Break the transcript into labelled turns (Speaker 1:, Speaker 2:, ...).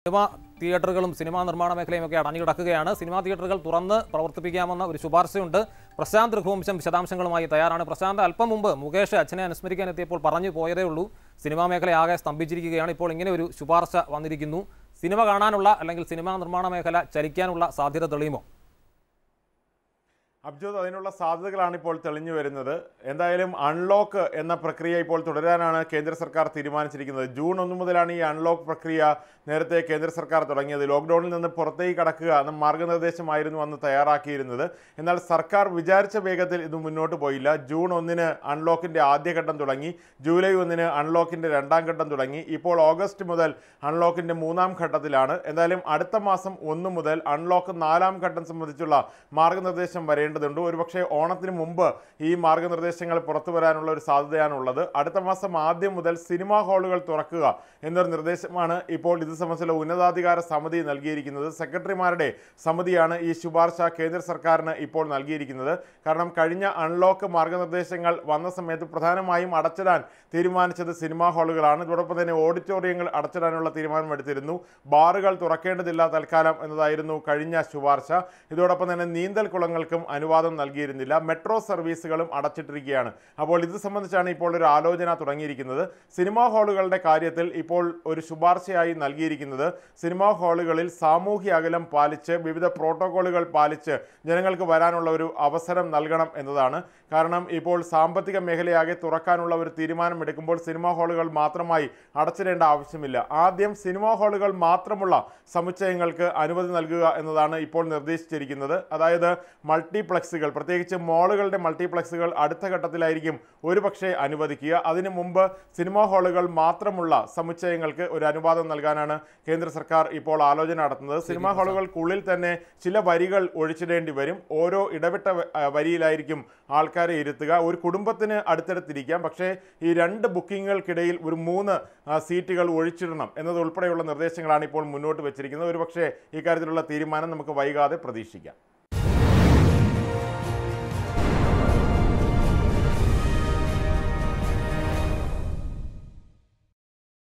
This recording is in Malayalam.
Speaker 1: സിനിമാ തിയേറ്ററുകളും സിനിമാ നിർമ്മാണ മേഖലയും ഒക്കെ അടഞ്ഞുകിടക്കുകയാണ് സിനിമാ തിയേറ്ററുകൾ തുറന്ന് പ്രവർത്തിപ്പിക്കാമെന്ന ഒരു ശുപാർശയുണ്ട് പ്രശാന്ത് രഘുവംശം വിശദാംശങ്ങളുമായി തയ്യാറാണ് പ്രശാന്ത് അല്പം മുമ്പ് മുകേഷ് അച്ഛനെ അനുസ്മരിക്കാൻ എത്തിയപ്പോൾ പറഞ്ഞു പോയതേ ഉള്ളൂ സിനിമാ മേഖല ആകെ സ്തംഭിച്ചിരിക്കുകയാണ് ഇപ്പോൾ ഇങ്ങനെ ഒരു ശുപാർശ വന്നിരിക്കുന്നു സിനിമ കാണാനുള്ള അല്ലെങ്കിൽ സിനിമാ നിർമ്മാണ മേഖല ചലിക്കാനുള്ള സാധ്യത തെളിയുമോ
Speaker 2: അബ്ജോദ് അതിനുള്ള സാധ്യതകളാണ് ഇപ്പോൾ തെളിഞ്ഞു വരുന്നത് എന്തായാലും അൺലോക്ക് എന്ന പ്രക്രിയ ഇപ്പോൾ തുടരാനാണ് കേന്ദ്ര സർക്കാർ തീരുമാനിച്ചിരിക്കുന്നത് ജൂൺ ഒന്ന് മുതലാണ് ഈ അൺലോക്ക് പ്രക്രിയ നേരത്തെ കേന്ദ്ര സർക്കാർ തുടങ്ങിയത് ലോക്ക്ഡൌണിൽ നിന്ന് പുറത്തേക്ക് കടക്കുക എന്ന മാർഗനിർദ്ദേശമായിരുന്നു അന്ന് തയ്യാറാക്കിയിരുന്നത് എന്നാൽ സർക്കാർ വിചാരിച്ച വേഗത്തിൽ ഇത് മുന്നോട്ട് പോയില്ല ജൂൺ ഒന്നിന് അൺലോക്കിന്റെ ആദ്യഘട്ടം തുടങ്ങി ജൂലൈ ഒന്നിന് അൺലോക്കിന്റെ രണ്ടാം ഘട്ടം തുടങ്ങി ഇപ്പോൾ ഓഗസ്റ്റ് മുതൽ അൺലോക്കിന്റെ മൂന്നാം ഘട്ടത്തിലാണ് എന്തായാലും അടുത്ത മാസം ഒന്ന് മുതൽ അൺലോക്ക് നാലാം ഘട്ടം സംബന്ധിച്ചുള്ള മാർഗനിർദ്ദേശം വരേണ്ടതുണ്ട് ഒരുപക്ഷെ ഓണത്തിന് മുമ്പ് ഈ മാർഗനിർദ്ദേശങ്ങൾ പുറത്തു വരാനുള്ള ഒരു സാധ്യതയാണുള്ളത് അടുത്ത മാസം ആദ്യം മുതൽ സിനിമാ ഹാളുകൾ തുറക്കുക എന്നൊരു നിർദ്ദേശമാണ് ഇപ്പോൾ ഇത് സംബന്ധിച്ചുള്ള ഉന്നതാധികാര സമിതി നൽകിയിരിക്കുന്നത് സെക്രട്ടറിമാരുടെ സമിതിയാണ് ഈ ശുപാർശ കേന്ദ്ര സർക്കാരിന് ഇപ്പോൾ നൽകിയിരിക്കുന്നത് കാരണം കഴിഞ്ഞ അൺലോക്ക് മാർഗനിർദ്ദേശങ്ങൾ വന്ന സമയത്ത് പ്രധാനമായും അടച്ചിടാൻ തീരുമാനിച്ചത് സിനിമാ ഹാളുകളാണ് ഇതോടൊപ്പം തന്നെ ഓഡിറ്റോറിയങ്ങൾ അടച്ചിടാനുള്ള തീരുമാനമെടുത്തിരുന്നു ബാറുകൾ തുറക്കേണ്ടതില്ല തൽക്കാലം എന്നതായിരുന്നു കഴിഞ്ഞ ശുപാർശ ഇതോടൊപ്പം തന്നെ നീന്തൽ കുളങ്ങൾക്കും അനുവാദം നൽകിയിരുന്നില്ല മെട്രോ സർവീസുകളും അടച്ചിട്ടിരിക്കുകയാണ് അപ്പോൾ ഇത് സംബന്ധിച്ചാണ് ഇപ്പോൾ ഒരു ആലോചന തുടങ്ങിയിരിക്കുന്നത് സിനിമാ ഹാളുകളുടെ കാര്യത്തിൽ ഇപ്പോൾ ഒരു ശുപാർശയായി നൽകിയിരിക്കുന്നത് സിനിമാ ഹാളുകളിൽ സാമൂഹ്യ അകലം പാലിച്ച് വിവിധ പ്രോട്ടോകോളുകൾ പാലിച്ച് ജനങ്ങൾക്ക് വരാനുള്ള ഒരു അവസരം നൽകണം എന്നതാണ് കാരണം ഇപ്പോൾ സാമ്പത്തിക മേഖലയാകെ തുറക്കാനുള്ള ഒരു തീരുമാനമെടുക്കുമ്പോൾ സിനിമാ ഹാളുകൾ മാത്രമായി അടച്ചിടേണ്ട ആവശ്യമില്ല ആദ്യം സിനിമാ ഹാളുകൾ മാത്രമുള്ള സമുച്ചയങ്ങൾക്ക് അനുമതി നൽകുക എന്നതാണ് ഇപ്പോൾ നിർദ്ദേശിച്ചിരിക്കുന്നത് അതായത് മൾട്ടിപ്ലക്സുകൾ പ്രത്യേകിച്ച് മോളുകളുടെ മൾട്ടിപ്ലക്സുകൾ അടുത്ത ഘട്ടത്തിലായിരിക്കും ഒരുപക്ഷെ അനുവദിക്കുക അതിനു മുമ്പ് സിനിമാ ഹാളുകൾ മാത്രമുള്ള സമുച്ചയങ്ങൾക്ക് ഒരു അനുവാദം നൽകാനാണ് കേന്ദ്ര സർക്കാർ ഇപ്പോൾ ആലോചന നടത്തുന്നത് സിനിമാ ഹാളുകൾക്കുള്ളിൽ തന്നെ ചില വരികൾ ഒഴിച്ചിടേണ്ടി വരും ഓരോ ഇടവിട്ട വ- ആ, വരിയിലായിരിക്കും ആൾക്കാരെ ഇരുത്തുക ഒരു കുടുംബത്തിന് അടുത്തടുത്തിരിക്കാം പക്ഷേ ഈ രണ്ട് ബുക്കിങ്ങുകൾക്കിടയിൽ ഒരു മൂന്ന് ആ, സീറ്റുകൾ ഒഴിച്ചിടണം എന്നതുൾപ്പെടെയുള്ള നിർദ്ദേശങ്ങളാണ് ഇപ്പോൾ മുന്നോട്ട് വെച്ചിരിക്കുന്നത് ഒരുപക്ഷെ ഇക്കാര്യത്തിലുള്ള തീരുമാനം നമുക്ക് വൈകാതെ പ്രതീക്ഷിക്കാം